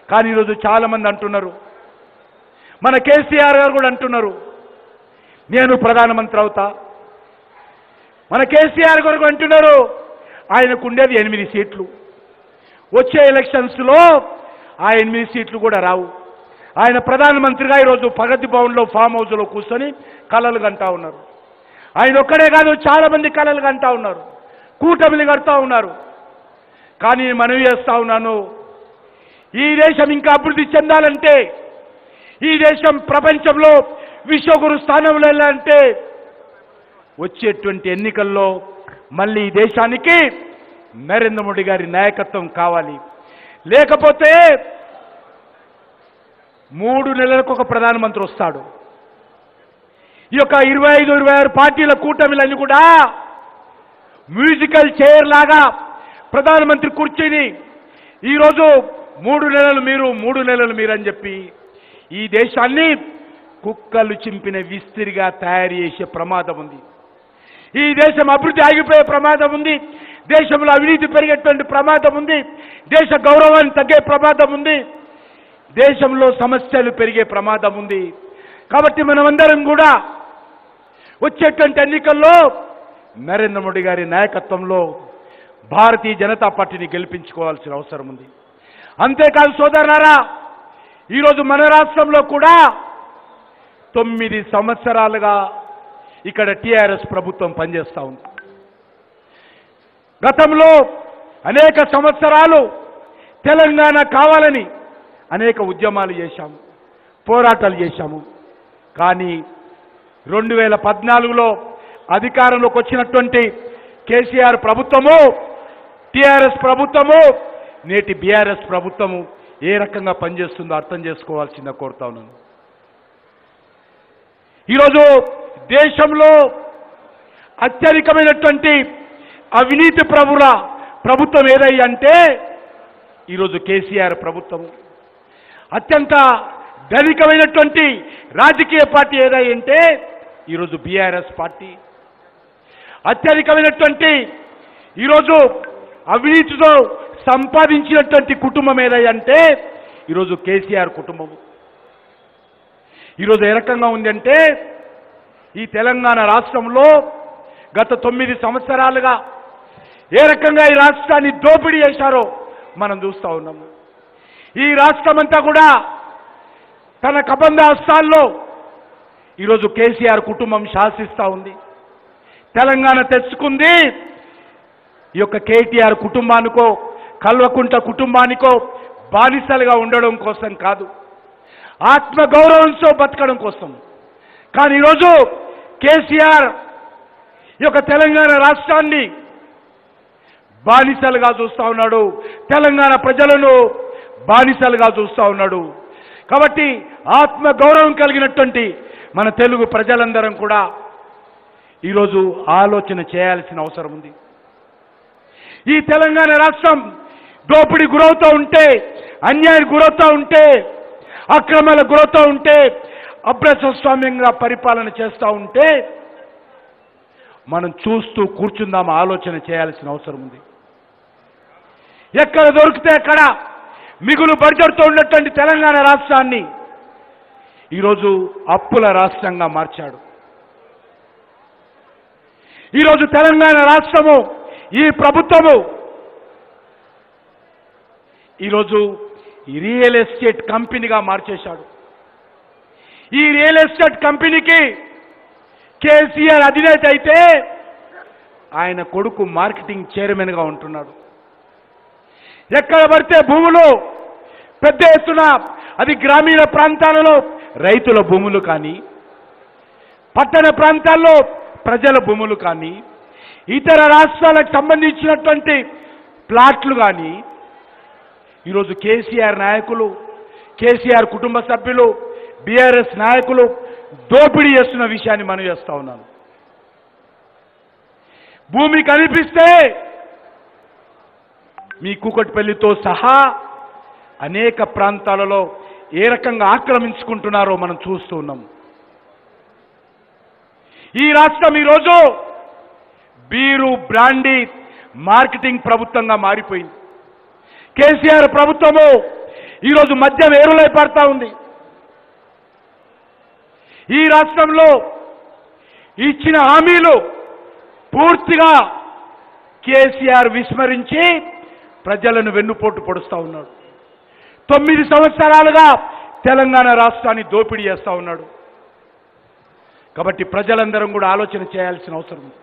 కానీ ఈరోజు చాలా మంది అంటున్నారు మన కేసీఆర్ గారు కూడా అంటున్నారు నేను ప్రధానమంత్రి అవుతా మన కేసీఆర్ గారు కూడా అంటున్నారు ఆయనకు ఉండేది ఎనిమిది సీట్లు వచ్చే ఎలక్షన్స్లో ఆ ఎనిమిది సీట్లు కూడా రావు ఆయన ప్రధానమంత్రిగా ఈరోజు ప్రగతి భవన్లో ఫామ్ హౌస్లో కూర్చొని కలలు కంటా ఉన్నారు ఆయన ఒక్కడే కాదు చాలా మంది కలలు కంటా ఉన్నారు కూటమిలు కడతా ఉన్నారు కానీ నేను మనవి చేస్తా ఉన్నాను ఈ దేశం ఇంకా అభివృద్ధి చెందాలంటే ఈ దేశం ప్రపంచంలో విశ్వగురు స్థానంలో వెళ్ళాలంటే వచ్చేటువంటి ఎన్నికల్లో మళ్ళీ ఈ దేశానికి నరేంద్ర మోడీ గారి నాయకత్వం కావాలి లేకపోతే మూడు నెలలకు ఒక ప్రధానమంత్రి వస్తాడు ఈ యొక్క ఇరవై ఐదు ఇరవై ఆరు పార్టీల కూటమిలన్నీ కూడా మ్యూజికల్ చైర్ లాగా ప్రధానమంత్రి కూర్చుని ఈరోజు మూడు నెలలు మీరు మూడు నెలలు మీరు అని చెప్పి ఈ దేశాన్ని కుక్కలు చింపిన విస్తిరిగా తయారు చేసే ప్రమాదం ఉంది ఈ దేశం అభివృద్ధి ఆగిపోయే ప్రమాదం ఉంది దేశంలో అవినీతి పెరిగేటువంటి ప్రమాదం ఉంది దేశ గౌరవాన్ని తగ్గే ప్రమాదం ఉంది దేశంలో సమస్యలు పెరిగే ప్రమాదం ఉంది కాబట్టి మనమందరం కూడా వచ్చేటువంటి ఎన్నికల్లో నరేంద్ర మోడీ గారి నాయకత్వంలో భారతీయ జనతా పార్టీని గెలిపించుకోవాల్సిన అవసరం ఉంది అంతేకాదు సోదరులారా ఈరోజు మన రాష్ట్రంలో కూడా తొమ్మిది సంవత్సరాలుగా ఇక్కడ టీఆర్ఎస్ ప్రభుత్వం పనిచేస్తూ ఉంది గతంలో అనేక సంవత్సరాలు తెలంగాణ కావాలని అనేక ఉద్యమాలు చేశాము పోరాటాలు చేశాము కానీ రెండు వేల పద్నాలుగులో అధికారంలోకి వచ్చినటువంటి కేసీఆర్ ప్రభుత్వము టీఆర్ఎస్ ప్రభుత్వము నేటి బీఆర్ఎస్ ప్రభుత్వము ఏ రకంగా పనిచేస్తుందో అర్థం చేసుకోవాల్సిందిగా కోరుతా ఉన్నాను ఈరోజు దేశంలో అత్యధికమైనటువంటి అవినీతి ప్రభుల ప్రభుత్వం ఏదై అంటే ఈరోజు కేసీఆర్ ప్రభుత్వము అత్యంత ధనికమైనటువంటి రాజకీయ పార్టీ ఏదై అంటే ఈరోజు బీఆర్ఎస్ పార్టీ అత్యధికమైనటువంటి ఈరోజు అవినీతితో సంపాదించినటువంటి కుటుంబం ఏదై అంటే ఈరోజు కేసీఆర్ కుటుంబము ఈరోజు ఏ రకంగా ఉందంటే ఈ తెలంగాణ రాష్ట్రంలో గత తొమ్మిది సంవత్సరాలుగా ఏ రకంగా ఈ రాష్ట్రాన్ని దోపిడీ చేశారో మనం చూస్తూ ఉన్నాము ఈ రాష్ట్రం అంతా కూడా తన కబంధ హస్తాల్లో ఈరోజు కేసీఆర్ కుటుంబం శాసిస్తూ ఉంది తెలంగాణ తెచ్చుకుంది ఈ యొక్క కేటీఆర్ కుటుంబానికో కల్వకుంట కుటుంబానికో బానిసలుగా ఉండడం కోసం కాదు ఆత్మ గౌరవంతో బతకడం కోసం కానీ ఈరోజు కేసీఆర్ ఈ యొక్క తెలంగాణ రాష్ట్రాన్ని బానిసలుగా చూస్తా ఉన్నాడు తెలంగాణ ప్రజలను బానిసలుగా చూస్తా ఉన్నాడు కాబట్టి ఆత్మ గౌరవం కలిగినటువంటి మన తెలుగు ప్రజలందరం కూడా ఈరోజు ఆలోచన చేయాల్సిన అవసరం ఉంది ఈ తెలంగాణ రాష్ట్రం దోపిడీ గురవుతూ ఉంటే అన్యాయం గురవుతూ ఉంటే అక్రమాలకు గురవుతూ ఉంటే అభ్రస్వామ్యంగా పరిపాలన చేస్తూ ఉంటే మనం చూస్తూ కూర్చుందాం ఆలోచన చేయాల్సిన అవసరం ఉంది ఎక్కడ దొరికితే అక్కడ మిగులు బడ్జెట్తో ఉన్నటువంటి తెలంగాణ రాష్ట్రాన్ని ఈరోజు అప్పుల రాష్ట్రంగా మార్చాడు ఈరోజు తెలంగాణ రాష్ట్రము ఈ ప్రభుత్వము ఈరోజు ఈ రియల్ ఎస్టేట్ కంపెనీగా మార్చేశాడు ఈ రియల్ ఎస్టేట్ కంపెనీకి కేసీఆర్ అధినేత అయితే ఆయన కొడుకు మార్కెటింగ్ చైర్మన్గా ఉంటున్నాడు ఎక్కడ పడితే భూములు పెద్ద ఎత్తున అది గ్రామీణ ప్రాంతాలలో రైతుల భూములు కానీ పట్టణ ప్రాంతాల్లో ప్రజల భూములు కానీ ఇతర రాష్ట్రాలకు సంబంధించినటువంటి ప్లాట్లు కానీ ఈరోజు కేసీఆర్ నాయకులు కేసీఆర్ కుటుంబ సభ్యులు బీఆర్ఎస్ నాయకులు దోపిడీ చేస్తున్న విషయాన్ని మనం చేస్తా ఉన్నాను భూమి కనిపిస్తే మీ కూకట్పల్లితో సహా అనేక ప్రాంతాలలో ఏ రకంగా ఆక్రమించుకుంటున్నారో మనం చూస్తూ ఉన్నాం ఈ రాష్ట్రం ఈరోజు బీరు బ్రాండీ మార్కెటింగ్ ప్రభుత్వంగా మారిపోయింది కేసీఆర్ ప్రభుత్వము ఈరోజు మద్యం ఏరులై పడతా ఉంది ఈ రాష్ట్రంలో ఇచ్చిన హామీలు పూర్తిగా కేసీఆర్ విస్మరించి ప్రజలను వెన్నుపోటు పొడుస్తా ఉన్నాడు తొమ్మిది సంవత్సరాలుగా తెలంగాణ రాష్ట్రాన్ని దోపిడీ చేస్తా ఉన్నాడు కాబట్టి ప్రజలందరం కూడా ఆలోచన చేయాల్సిన అవసరం ఉంది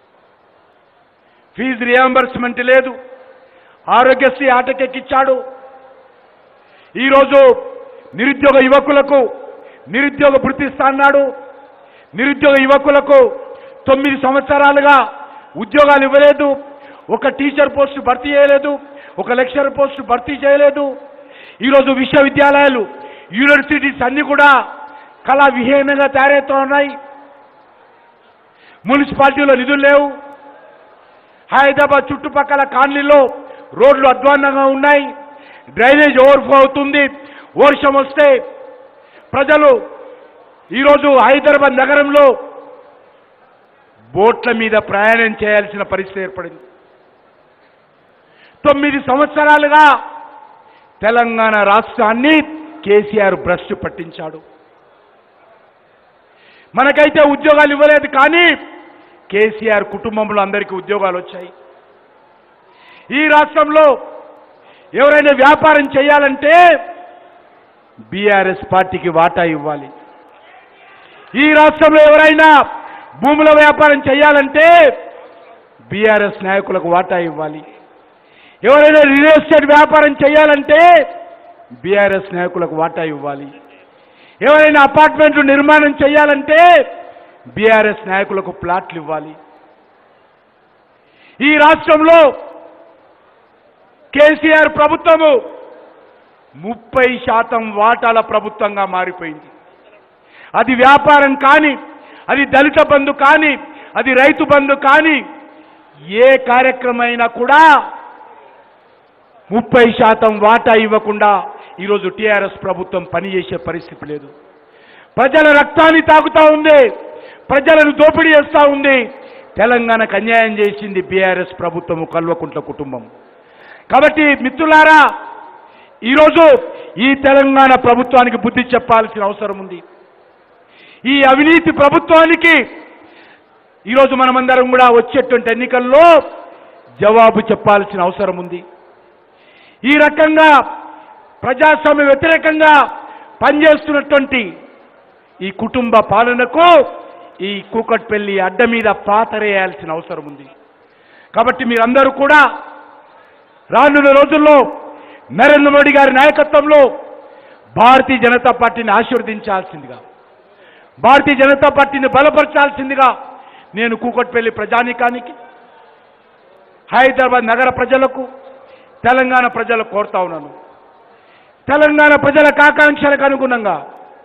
ఫీజు రియంబర్స్మెంట్ లేదు ఆరోగ్యశ్రీ ఆటకెక్కిచ్చాడు ఈరోజు నిరుద్యోగ యువకులకు నిరుద్యోగ భృతి ఇస్తా అన్నాడు నిరుద్యోగ యువకులకు తొమ్మిది సంవత్సరాలుగా ఉద్యోగాలు ఇవ్వలేదు ఒక టీచర్ పోస్టు భర్తీ చేయలేదు ఒక లెక్చరర్ పోస్టు భర్తీ చేయలేదు ఈరోజు విశ్వవిద్యాలయాలు యూనివర్సిటీస్ అన్ని కూడా కళా విహీనంగా తయారవుతూ ఉన్నాయి మున్సిపాలిటీలో నిధులు లేవు హైదరాబాద్ చుట్టుపక్కల కాలనీలో రోడ్లు అధ్వాన్నంగా ఉన్నాయి డ్రైనేజ్ ఓవర్ఫ్లో అవుతుంది వర్షం వస్తే ప్రజలు ఈరోజు హైదరాబాద్ నగరంలో బోట్ల మీద ప్రయాణం చేయాల్సిన పరిస్థితి ఏర్పడింది తొమ్మిది సంవత్సరాలుగా తెలంగాణ రాష్ట్రాన్ని కేసీఆర్ భ్రష్టు పట్టించాడు మనకైతే ఉద్యోగాలు ఇవ్వలేదు కానీ కేసీఆర్ కుటుంబంలో అందరికీ ఉద్యోగాలు వచ్చాయి ఈ రాష్ట్రంలో ఎవరైనా వ్యాపారం చేయాలంటే బీఆర్ఎస్ పార్టీకి వాటా ఇవ్వాలి ఈ రాష్ట్రంలో ఎవరైనా భూముల వ్యాపారం చేయాలంటే బీఆర్ఎస్ నాయకులకు వాటా ఇవ్వాలి ఎవరైనా రియల్ ఎస్టేట్ వ్యాపారం చేయాలంటే బీఆర్ఎస్ నాయకులకు వాటా ఇవ్వాలి ఎవరైనా అపార్ట్మెంట్లు నిర్మాణం చేయాలంటే బీఆర్ఎస్ నాయకులకు ప్లాట్లు ఇవ్వాలి ఈ రాష్ట్రంలో కేసీఆర్ ప్రభుత్వము ముప్పై శాతం వాటాల ప్రభుత్వంగా మారిపోయింది అది వ్యాపారం కానీ అది దళిత బంధు కానీ అది రైతు బంధు కానీ ఏ కార్యక్రమైనా కూడా ముప్పై శాతం వాటా ఇవ్వకుండా ఈరోజు టీఆర్ఎస్ ప్రభుత్వం పనిచేసే పరిస్థితి లేదు ప్రజల రక్తాన్ని తాగుతా ఉంది ప్రజలను దోపిడీ చేస్తూ ఉంది తెలంగాణకు అన్యాయం చేసింది బీఆర్ఎస్ ప్రభుత్వము కల్వకుంట్ల కుటుంబం కాబట్టి మిత్రులారా ఈరోజు ఈ తెలంగాణ ప్రభుత్వానికి బుద్ధి చెప్పాల్సిన అవసరం ఉంది ఈ అవినీతి ప్రభుత్వానికి ఈరోజు మనమందరం కూడా వచ్చేటువంటి ఎన్నికల్లో జవాబు చెప్పాల్సిన అవసరం ఉంది ఈ రకంగా ప్రజాస్వామ్య వ్యతిరేకంగా పనిచేస్తున్నటువంటి ఈ కుటుంబ పాలనకు ఈ కూకట్పల్లి అడ్డ మీద పాతరేయాల్సిన అవసరం ఉంది కాబట్టి మీరందరూ కూడా రానున్న రోజుల్లో నరేంద్ర మోడీ గారి నాయకత్వంలో భారతీయ జనతా పార్టీని ఆశీర్వదించాల్సిందిగా భారతీయ జనతా పార్టీని బలపరచాల్సిందిగా నేను కూకట్పల్లి ప్రజానీకానికి హైదరాబాద్ నగర ప్రజలకు తెలంగాణ ప్రజలకు కోరుతా ఉన్నాను తెలంగాణ ప్రజలకు ఆకాంక్షలకు అనుగుణంగా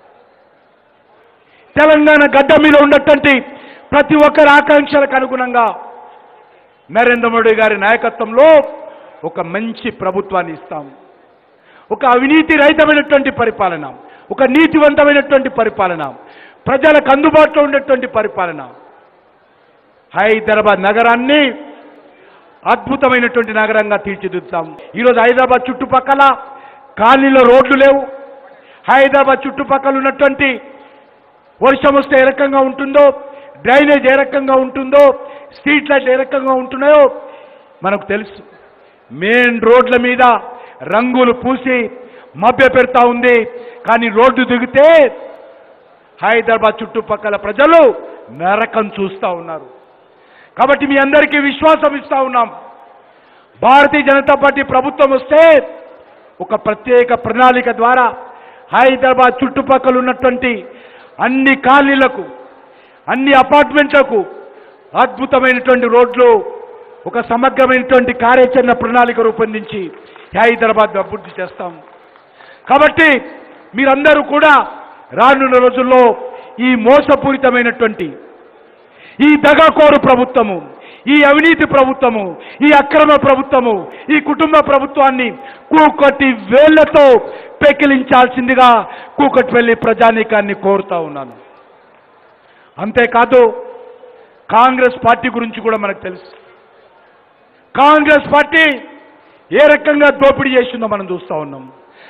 తెలంగాణ గడ్డ మీద ఉన్నటువంటి ప్రతి ఒక్కరి ఆకాంక్షలకు అనుగుణంగా నరేంద్ర మోడీ గారి నాయకత్వంలో ఒక మంచి ప్రభుత్వాన్ని ఇస్తాము ఒక అవినీతి రహితమైనటువంటి పరిపాలన ఒక నీతివంతమైనటువంటి పరిపాలన ప్రజలకు అందుబాటులో ఉండేటువంటి పరిపాలన హైదరాబాద్ నగరాన్ని అద్భుతమైనటువంటి నగరంగా తీర్చిదిద్దుతాం ఈరోజు హైదరాబాద్ చుట్టుపక్కల కాలనీలో రోడ్లు లేవు హైదరాబాద్ చుట్టుపక్కల ఉన్నటువంటి వర్షం వస్తే ఏ రకంగా ఉంటుందో డ్రైనేజ్ ఏ రకంగా ఉంటుందో స్ట్రీట్ లైట్ ఏ రకంగా ఉంటున్నాయో మనకు తెలుసు మెయిన్ రోడ్ల మీద రంగులు పూసి మభ్య పెడతా ఉంది కానీ రోడ్డు దిగితే హైదరాబాద్ చుట్టుపక్కల ప్రజలు నరకం చూస్తూ ఉన్నారు కాబట్టి మీ అందరికీ విశ్వాసం ఇస్తా ఉన్నాం భారతీయ జనతా పార్టీ ప్రభుత్వం వస్తే ఒక ప్రత్యేక ప్రణాళిక ద్వారా హైదరాబాద్ చుట్టుపక్కల ఉన్నటువంటి అన్ని కాలనీలకు అన్ని అపార్ట్మెంట్లకు అద్భుతమైనటువంటి రోడ్లు ఒక సమగ్రమైనటువంటి కార్యాచరణ ప్రణాళిక రూపొందించి హైదరాబాద్ అభివృద్ధి చేస్తాం కాబట్టి మీరందరూ కూడా రానున్న రోజుల్లో ఈ మోసపూరితమైనటువంటి ఈ దగాకోరు ప్రభుత్వము ఈ అవినీతి ప్రభుత్వము ఈ అక్రమ ప్రభుత్వము ఈ కుటుంబ ప్రభుత్వాన్ని కూకటి వేళ్లతో పెకిలించాల్సిందిగా కూకట్వెల్లి ప్రజానీకాన్ని కోరుతా ఉన్నాను అంతేకాదు కాంగ్రెస్ పార్టీ గురించి కూడా మనకు తెలుసు కాంగ్రెస్ పార్టీ ఏ రకంగా దోపిడీ చేసిందో మనం చూస్తా ఉన్నాం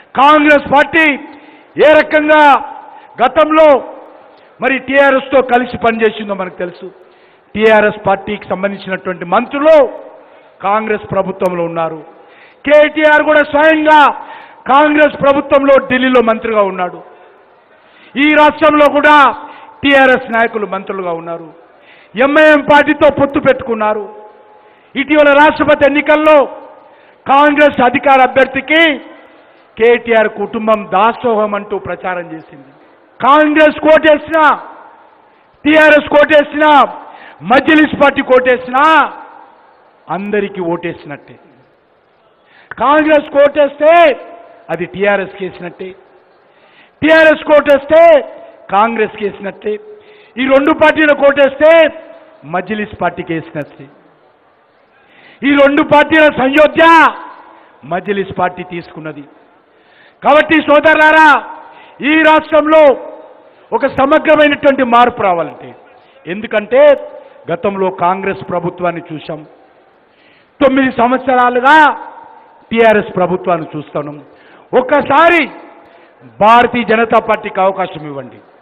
కాంగ్రెస్ పార్టీ ఏ రకంగా గతంలో మరి టీఆర్ఎస్తో కలిసి పనిచేసిందో మనకు తెలుసు టీఆర్ఎస్ పార్టీకి సంబంధించినటువంటి మంత్రులు కాంగ్రెస్ ప్రభుత్వంలో ఉన్నారు కేటీఆర్ కూడా స్వయంగా కాంగ్రెస్ ప్రభుత్వంలో ఢిల్లీలో మంత్రిగా ఉన్నాడు ఈ రాష్ట్రంలో కూడా టీఆర్ఎస్ నాయకులు మంత్రులుగా ఉన్నారు ఎంఐఎం పార్టీతో పొత్తు పెట్టుకున్నారు ఇటీవల రాష్ట్రపతి ఎన్నికల్లో కాంగ్రెస్ అధికార అభ్యర్థికి కేటీఆర్ కుటుంబం దాసోహం అంటూ ప్రచారం చేసింది కాంగ్రెస్ కోటేసినా టీఆర్ఎస్ కోటేసినా మజ్లిస్ పార్టీ కోటేసినా అందరికీ ఓటేసినట్టే కాంగ్రెస్ కోటేస్తే అది టీఆర్ఎస్ కేసినట్టే టీఆర్ఎస్ కోటేస్తే కాంగ్రెస్ కేసినట్టే ఈ రెండు పార్టీలు కోటేస్తే మజ్లిస్ పార్టీకి వేసినట్టే ఈ రెండు పార్టీల సంయోధ్య మజ్లిస్ పార్టీ తీసుకున్నది కాబట్టి సోదరులారా ఈ రాష్ట్రంలో ఒక సమగ్రమైనటువంటి మార్పు రావాలంటే ఎందుకంటే గతంలో కాంగ్రెస్ ప్రభుత్వాన్ని చూశాం తొమ్మిది సంవత్సరాలుగా టీఆర్ఎస్ ప్రభుత్వాన్ని చూస్తున్నాం ఒక్కసారి భారతీయ జనతా పార్టీకి అవకాశం ఇవ్వండి